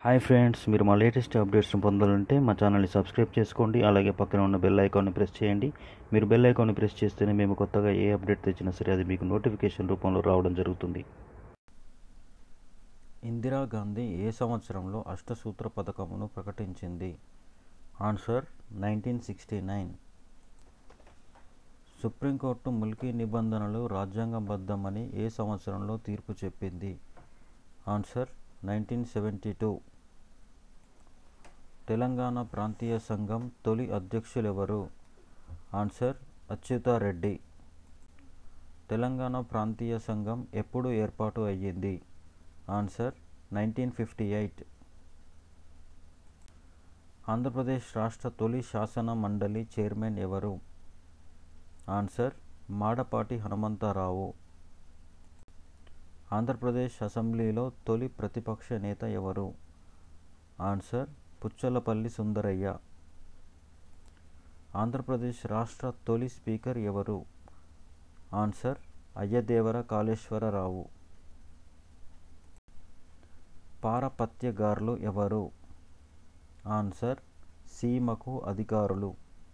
hi friends మీరు మా latest అప్డేట్స్ని పొందాలంటే మా ఛానల్ని సబ్స్క్రైబ్ చేసుకోండి అలాగే పక్కన ఉన్న బెల్ ఐకాన్ని ప్రెస్ చేయండి మీరు బెల్ ఐకాన్ని ప్రెస్ చేస్తేనే మేము కొత్తగా ఏ అప్డేట్ తెచ్చినా సరే అది మీకు నోటిఫికేషన్ రూపంలో రావడం జరుగుతుంది ఇందిరాగాంధీ ఏ సంవత్సరంలో అష్టసూత్ర పథకమును ప్రకటించింది answer nineteen sixty nine supreme court ముల్కీ నిబంధనలు రాజ్యాంగబద్ధమని ఏ సంవత్సరంలో తీర్పు చెప్పింది answer nineteen seventy two Telangana ప్రాంతీయ సంఘం తొలి అధ్యక్షులెవరు ఆన్సర్ అచ్యుతారెడ్డి తెలంగాణ ప్రాంతీయ సంఘం ఎప్పుడు ఏర్పాటు అయ్యింది answer nineteen fifty eight Andhra Pradesh రాష్ట్ర తొలి శాసన మండలి చైర్మన్ ఎవరు ఆన్సర్ మాడపాటి హనుమంతరావు ఆంధ్రప్రదేశ్ అసెంబ్లీలో తొలి ప్రతిపక్ష నేత ఎవరు ఆన్సర్ పుచ్చలపల్లి సుందరయ్య ఆంధ్రప్రదేశ్ రాష్ట్ర తొలి స్పీకర్ ఎవరు ఆన్సర్ అయ్యదేవర కాళేశ్వరరావు పారపత్యగారులు ఎవరు ఆన్సర్ సీమకు అధికారులు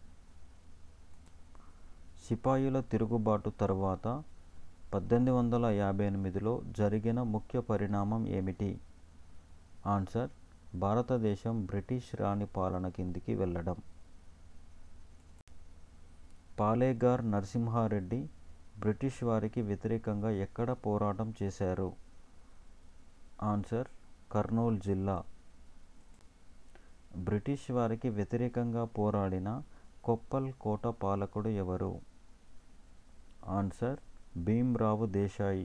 సిపాయిల తిరుగుబాటు తర్వాత పద్దెనిమిది వందల యాభై ఎనిమిదిలో జరిగిన ముఖ్య పరిణామం ఏమిటి ఆన్సర్ భారతదేశం బ్రిటిష్ రాణి పాలన కిందికి వెళ్ళడం పాలేగార్ నరసింహారెడ్డి బ్రిటిష్ వారికి వ్యతిరేకంగా ఎక్కడ పోరాటం చేశారు ఆన్సర్ కర్నూలు జిల్లా బ్రిటిష్ వారికి వ్యతిరేకంగా పోరాడిన కొప్పల్ కోట పాలకుడు ఎవరు ఆన్సర్ భీమ్రావు దేశాయి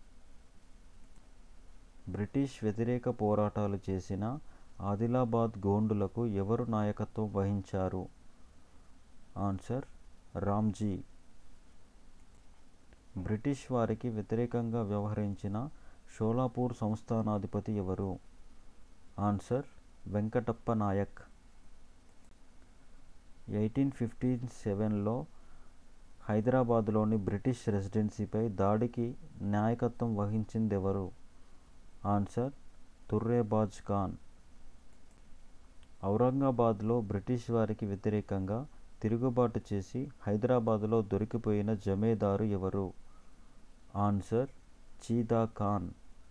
బ్రిటిష్ వ్యతిరేక పోరాటాలు చేసిన ఆదిలాబాద్ గోండులకు ఎవరు నాయకత్వం వహించారు ఆన్సర్ రామ్జీ బ్రిటిష్ వారికి వ్యతిరేకంగా వ్యవహరించిన షోలాపూర్ సంస్థానాధిపతి ఎవరు answer Venkatappa Nayak eighteen fifty సెవెన్లో హైదరాబాద్లోని బ్రిటిష్ రెసిడెన్సీపై దాడికి నాయకత్వం వహించిందెవరు ఆన్సర్ తుర్రేబాజ్ ఖాన్ ఔరంగాబాద్లో బ్రిటిష్ వారికి వ్యతిరేకంగా తిరుగుబాటు చేసి హైదరాబాదులో దొరికిపోయిన జమేదారు ఎవరు ఆన్సర్ చీదా ఖాన్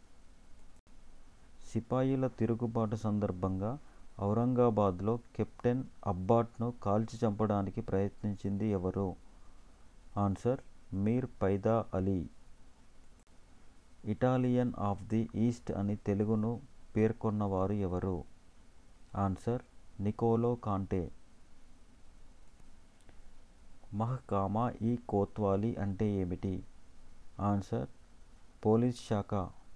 సిపాయిల తిరుగుబాటు సందర్భంగా ఔరంగాబాద్లో కెప్టెన్ అబ్బాట్ను కాల్చి చంపడానికి ప్రయత్నించింది ఎవరు answer Mir Paida Ali Italian of the East అని తెలుగును పేర్కొన్నవారు ఎవరు ఆన్సర్ నికోలో కాంటే మహ్కామా ఈ కోత్వాలి అంటే ఏమిటి ఆన్సర్ పోలీస్ శాఖ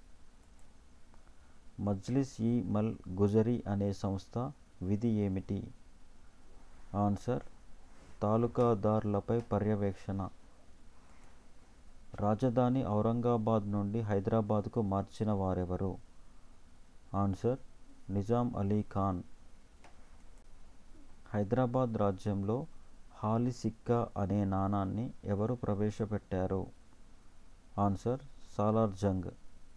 మజ్లిస్ ఈ మల్ గుజరీ అనే సంస్థ విధి ఏమిటి ఆన్సర్ తాలూకాదారులపై పర్యవేక్షణ రాజధాని ఔరంగాబాద్ నుండి హైదరాబాద్కు మార్చిన వారెవరు ఆన్సర్ నిజాం అలీ ఖాన్ హైదరాబాద్ రాజ్యంలో హాలి సిక్కా అనే నాణాన్ని ఎవరు ప్రవేశపెట్టారు ఆన్సర్ సాలార్ జంగ్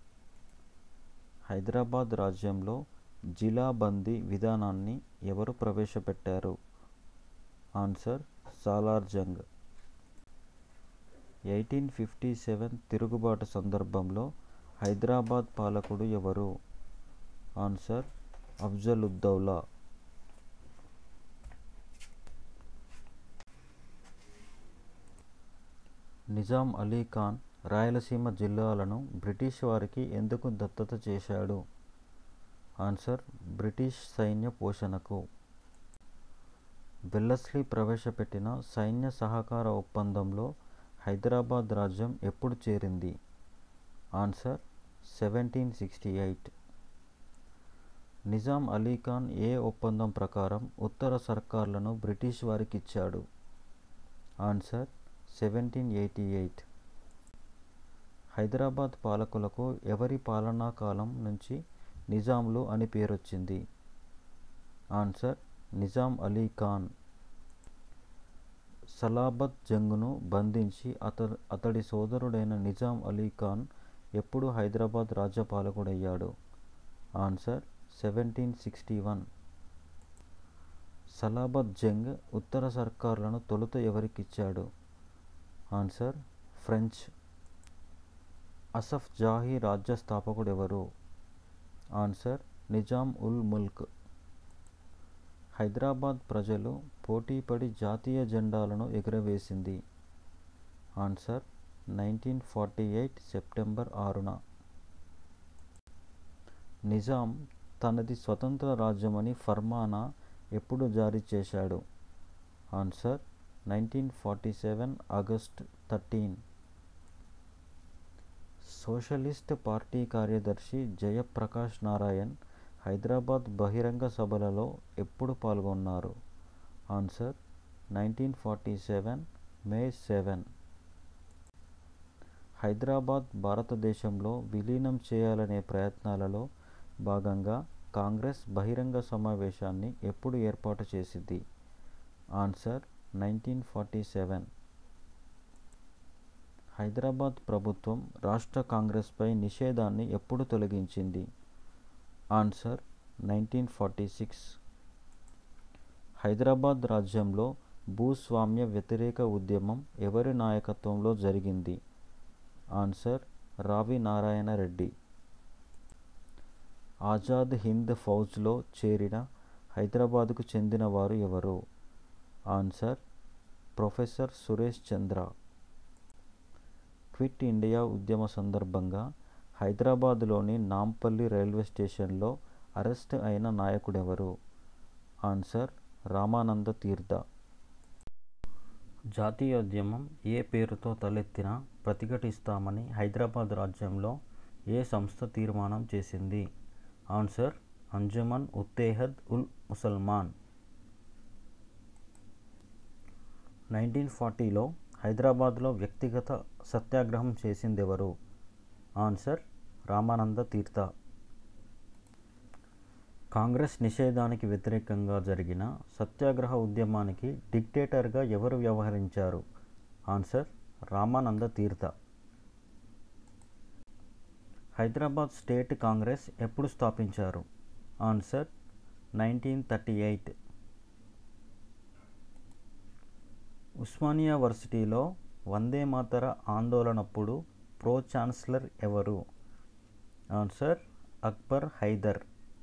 హైదరాబాద్ రాజ్యంలో జిలాబందీ విధానాన్ని ఎవరు ప్రవేశపెట్టారు answer Salar Jung eighteen fifty seven తిరుగుబాటు సందర్భంలో హైదరాబాద్ పాలకుడు ఎవరు ఆన్సర్ అఫ్జలుద్దౌలా నిజాం అలీ ఖాన్ రాయలసీమ జిల్లాలను బ్రిటిష్ వారికి ఎందుకు దత్తత చేశాడు ఆన్సర్ బ్రిటిష్ సైన్య పోషణకు వెల్లస్లీ ప్రవేశపెట్టిన సైన్య సహకార ఒప్పందంలో హైదరాబాద్ రాజ్యం ఎప్పుడు చేరింది answer seventeen sixty eight Nizam Ali Khan ఏ ఒప్పందం ప్రకారం ఉత్తర సర్కార్లను బ్రిటిష్ వారికి ఇచ్చాడు answer seventeen eighty eight Hyderabad పాలకులకు ఎవరి పాలనా కాలం నుంచి నిజాంలు అని పేరొచ్చింది ఆన్సర్ నిజాం అలీ ఖాన్ సలాబత్ జంగ్ను బంధించి అత అతడి సోదరుడైన నిజాం అలీ ఖాన్ ఎప్పుడు హైదరాబాద్ రాజ్యపాలకుడయ్యాడు answer seventeen sixty one Salabat Jung ఉత్తర సర్కార్లను తొలుత ఎవరికిచ్చాడు ఆన్సర్ ఫ్రెంచ్ అసఫ్ జాహీ రాజ్య స్థాపకుడు ఎవరు ఆన్సర్ నిజాం ఉల్ ముల్క్ హైదరాబాద్ ప్రజలు పోటీపడి జాతీయ జెండాలను ఎగురవేసింది answer nineteen forty eight September ఆరున నిజాం తనది స్వతంత్ర రాజ్యమని ఫర్మానా ఎప్పుడు జారీ చేశాడు answer nineteen forty seven August thirteen Socialist Party కార్యదర్శి జయప్రకాష్ నారాయణ్ హైదరాబాద్ బహిరంగ సభలలో ఎప్పుడు పాల్గొన్నారు answer nineteen forty seven May seven Hyderabad భారతదేశంలో విలీనం చేయాలనే ప్రయత్నాలలో భాగంగా కాంగ్రెస్ బహిరంగ సమావేశాన్ని ఎప్పుడు ఏర్పాటు చేసింది answer nineteen forty seven Hyderabad ప్రభుత్వం రాష్ట్ర కాంగ్రెస్పై నిషేధాన్ని ఎప్పుడు తొలగించింది answer nineteen forty six Hyderabad రాజ్యంలో భూస్వామ్య వ్యతిరేక ఉద్యమం ఎవరి నాయకత్వంలో జరిగింది ఆన్సర్ రావి నారాయణ రెడ్డి ఆజాద్ హింద్ ఫౌజ్లో చేరిన హైదరాబాదుకు చెందిన వారు ఎవరు answer professor Suresh Chandra Quit India ఉద్యమ సందర్భంగా హైదరాబాదులోని నాంపల్లి రైల్వే స్టేషన్లో అరెస్ట్ అయిన నాయకుడెవరు ఆన్సర్ రామానంద తీర్థ జాతీయోద్యమం ఏ పేరుతో తలెత్తినా ప్రతిఘటిస్తామని హైదరాబాద్ రాజ్యంలో ఏ సంస్థ తీర్మానం చేసింది ఆన్సర్ అంజుమన్ ఉత్తేహద్ ఉల్ ముసల్మాన్ నైన్టీన్ ఫార్టీలో హైదరాబాద్లో వ్యక్తిగత సత్యాగ్రహం చేసిందెవరు ఆన్సర్ రామానంద తీర్థ కాంగ్రెస్ నిషేధానికి వ్యతిరేకంగా జరిగిన సత్యాగ్రహ ఉద్యమానికి డిక్టేటర్గా ఎవరు వ్యవహరించారు ఆన్సర్ రామానంద తీర్థ హైదరాబాద్ స్టేట్ కాంగ్రెస్ ఎప్పుడు స్థాపించారు answer nineteen thirty eight Osmania వర్సిటీలో వందే మాతర ఆందోళనప్పుడు ప్రో ఛాన్సలర్ ఎవరు ఆన్సర్ అక్బర్ హైదర్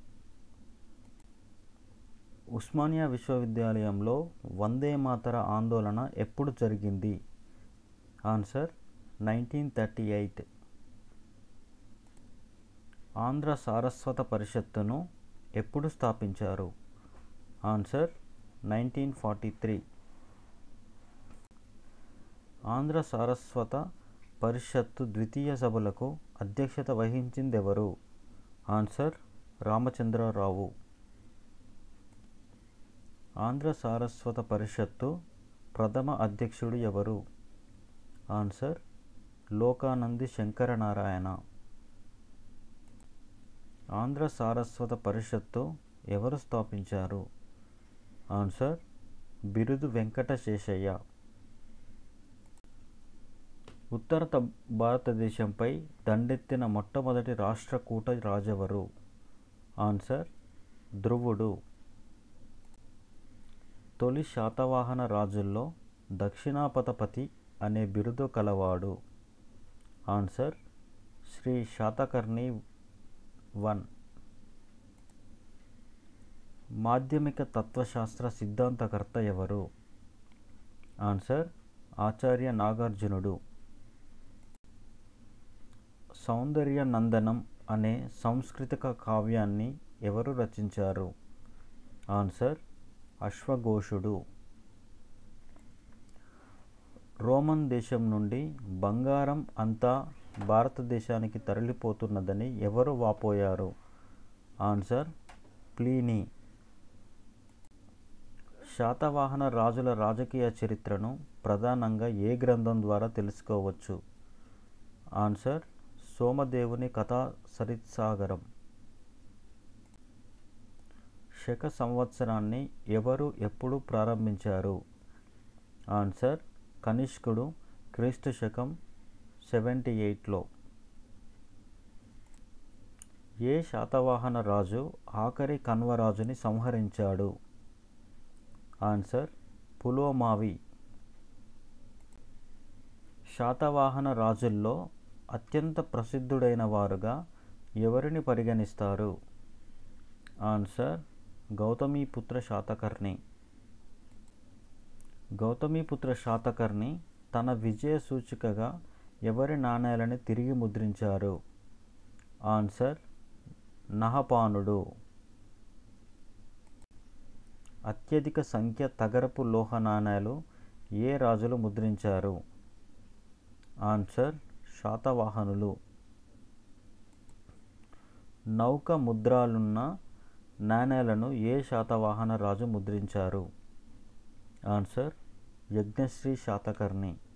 ఉస్మానియా విశ్వవిద్యాలయంలో వందే మాతర ఆందోళన ఎప్పుడు జరిగింది answer nineteen thirty eight Andhra Saraswata పరిషత్తును ఎప్పుడు స్థాపించారు answer nineteen forty three Andhra Saraswata Parishat ద్వితీయ సభలకు అధ్యక్షత వహించిందెవరు ఆన్సర్ రామచంద్రరావు ఆంధ్ర సారస్వత పరిషత్తు ప్రథమ అధ్యక్షుడు ఎవరు ఆన్సర్ లోకానంది శంకరనారాయణ ఆంధ్ర సారస్వత పరిషత్తు ఎవరు స్థాపించారు ఆన్సర్ బిరుదు వెంకట శేషయ్య ఉత్తర త- భారతదేశంపై దండెత్తిన మొట్టమొదటి రాష్ట్రకూట రాజెవరు ఆన్సర్ ధ్రువుడు తొలి శాతవాహన రాజుల్లో దక్షిణాపతపతి అనే బిరుదు కలవాడు ఆన్సర్ శ్రీ శాతకర్ణి వన్ మాధ్యమిక తత్వశాస్త్ర సిద్ధాంతకర్త ఎవరు ఆన్సర్ ఆచార్య నాగార్జునుడు సౌందర్య నందనం అనే సాంస్కృతిక కావ్యాన్ని ఎవరు రచించారు ఆన్సర్ అశ్వఘోషుడు రోమన్ దేశం నుండి బంగారం అంతా భారతదేశానికి తరలిపోతున్నదని ఎవరు వాపోయారు ఆన్సర్ ప్లీనీ శాతవాహన రాజుల రాజకీయ చరిత్రను ప్రధానంగా ఏ గ్రంథం ద్వారా తెలుసుకోవచ్చు ఆన్సర్ సోమదేవుని కథా సరిత్సాగరం శక సంవత్సరాన్ని ఎవరు ఎప్పుడు ప్రారంభించారు ఆన్సర్ కనిష్కుడు క్రీస్తు శకం సెవెంటీ ఎయిట్లో ఏ శాతవాహన రాజు ఆఖరి కన్వరాజుని సంహరించాడు ఆన్సర్ పులోమావి శాతవాహన రాజుల్లో అత్యంత ప్రసిద్ధుడైన వారుగా ఎవరిని పరిగణిస్తారు ఆన్సర్ గౌతమీపుత్ర శాతకర్ణి గౌతమీపుత్ర శాతకర్ణి తన విజయ సూచికగా ఎవరి నాణేలని తిరిగి ముద్రించారు ఆన్సర్ నహపానుడు అత్యధిక సంఖ్య తగరపు లోహ నాణేలు ఏ రాజులు ముద్రించారు ఆన్సర్ శాతవాహనులు నౌక ముద్రాలున్న నాణేలను ఏ శాతవాహన రాజు ముద్రించారు ఆన్సర్ యజ్ఞశ్రీ శాతకర్ణి